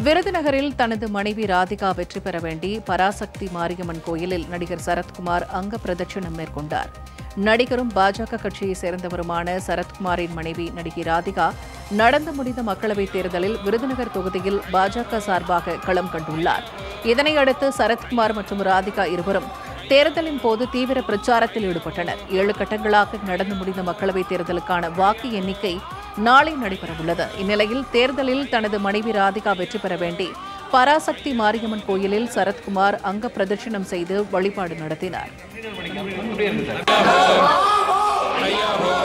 விருதுநகரில் தனது மனைவி ராதிகா வெற்றி பெற வேண்டி பராசக்தி மாரியம்மன் கோயிலில் நடிகர் சரத்குமார் அங்க பிரதட்சணம் மேற்கொண்டார் நடிகரும் பாஜக கட்சியை சேர்ந்தவருமான சரத்குமாரின் மனைவி நடிகை ராதிகா நடந்து முடிந்த மக்களவைத் தேர்தலில் விருதுநகர் தொகுதியில் பாஜக சார்பாக களம் கண்டுள்ளார் இதனையடுத்து சரத்குமார் மற்றும் ராதிகா இருவரும் தேர்தலின் போது தீவிர பிரச்சாரத்தில் ஈடுபட்டனர் ஏழு கட்டங்களாக நடந்து முடிந்த மக்களவைத் தேர்தலுக்கான வாக்கு எண்ணிக்கை நாளை நடைபெறவுள்ளது இந்நிலையில் தேர்தலில் தனது மனைவி ராதிகா வெற்றி பெற வேண்டி பராசக்தி மாரியம்மன் கோயிலில் சரத்குமார் அங்க பிரதட்சணம் செய்து வழிபாடு நடத்தினார் அப்படியே இருக்கு சார்